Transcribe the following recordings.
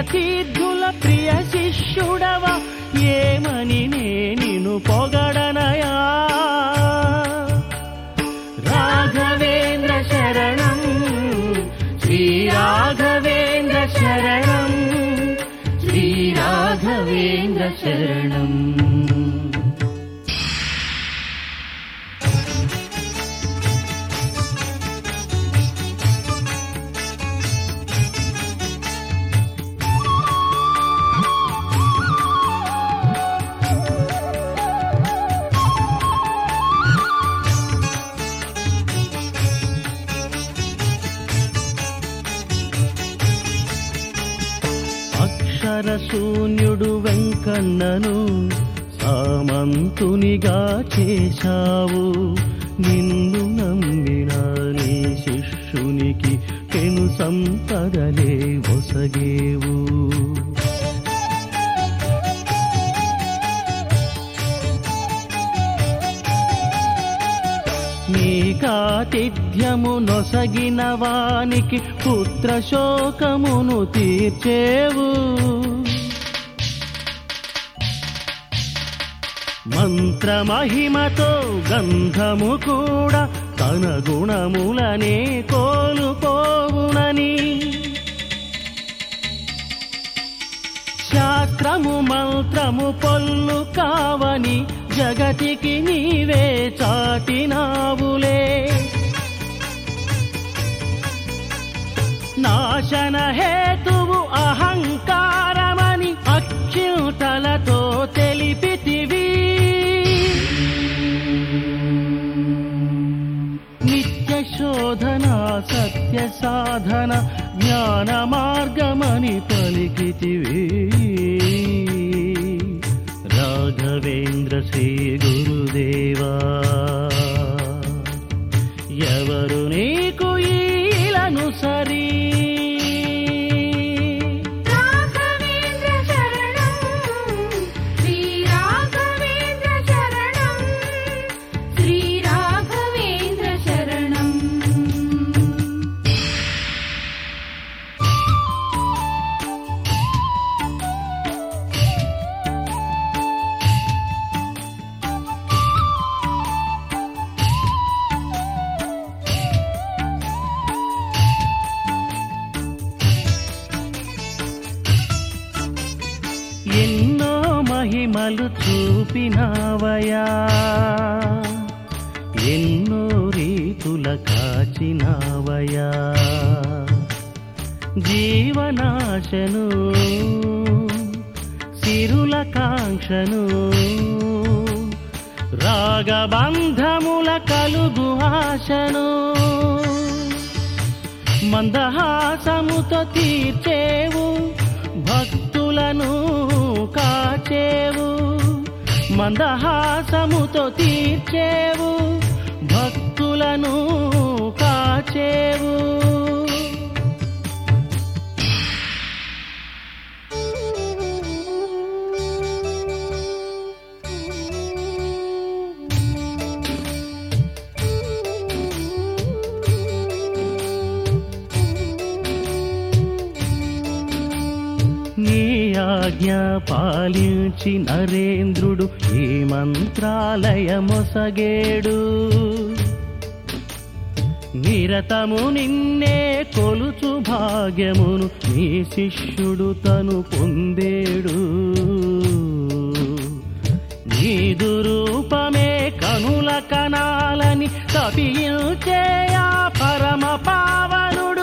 సిద్ధుల ప్రియ శిష్యుడవా ఏమని నేను పొగడనయా రాఘవేంద్ర శరణం శ్రీ రాఘవేంద్ర శరణం శ్రీ రాఘవేంద్ర శరణం అక్షర శూన్యుడు వెంకన్నను సామంతునిగా చేశావు నిన్ను నమ్మిన నీ శిష్యునికి పెను సంపదలే ఒసగేవు నీకాతిథ్యము నొసగిన వానికి పుత్ర శోకమును తీర్చేవు మంత్రమహిమతో గంధము కూడా తన గుణములనే కోలుపోవునని శాస్త్రము మంత్రము పొల్లు కావని జగతికి నీవే చాటినావులే నాశన హేతువు అహంకారమని అచ్యుతలతో తెలిపితివి నిత్య శోధన సత్య సాధన జ్ఞాన మార్గమని పలికితివి రాఘవేంద్ర శ్రీ గురుదేవా ఎవరు నీకు ఈలను సరీ రాఘవేంద్ర శరణం శ్రీ రాఘవేంద్ర శరణం శ్రీ రాఘవేంద్ర శరణం ఎన్నో మహిమలు చూపినావయా ఎన్నో రీతుల కాచినావయా జీవనాశను సిరుల కాంక్షను రాగబంధముల కలుగు ఆశను మందహాసముతో తీర్చేవు భక్తులను కాచేవు మందహాసముతో తీర్చేవు భక్తులను కాచేవు నీ ఆజ్ఞ పాలించి నరేంద్రుడు ఈ మంత్రాలయమొసగేడు నిరతము నిన్నే కొలుచు భాగ్యమును నీ శిష్యుడు తను పొందేడు నీదు రూపమే కనుల కనాలని తపించే ఆ పరమ పావనుడు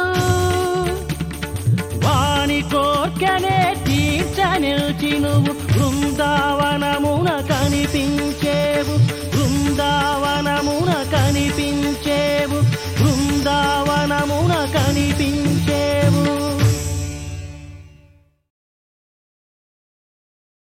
వాని కోర్కెనే తీర్చనిల్చి నువ్వు బృందావ